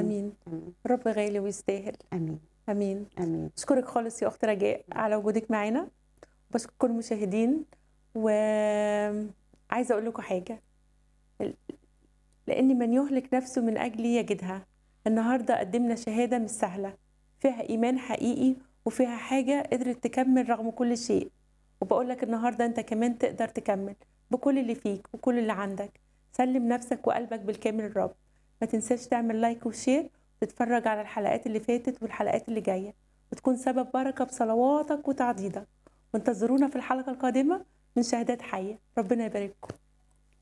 امين امين رب غالي ويستاهل امين امين امين اشكرك خالص يا اخت رجاء على وجودك معانا بشكر كل المشاهدين وعايزه اقول لكم حاجه لان من يهلك نفسه من اجلي يجدها النهارده قدمنا شهاده مش سهله فيها ايمان حقيقي وفيها حاجه قدرت تكمل رغم كل شيء وبقول لك النهارده انت كمان تقدر تكمل بكل اللي فيك وكل اللي عندك سلم نفسك وقلبك بالكامل للرب ما تنساش تعمل لايك وشير وتتفرج على الحلقات اللي فاتت والحلقات اللي جايه وتكون سبب بركه بصلواتك وتعضيدك وانتظرونا في الحلقه القادمه من شهادات حيه ربنا يبارككم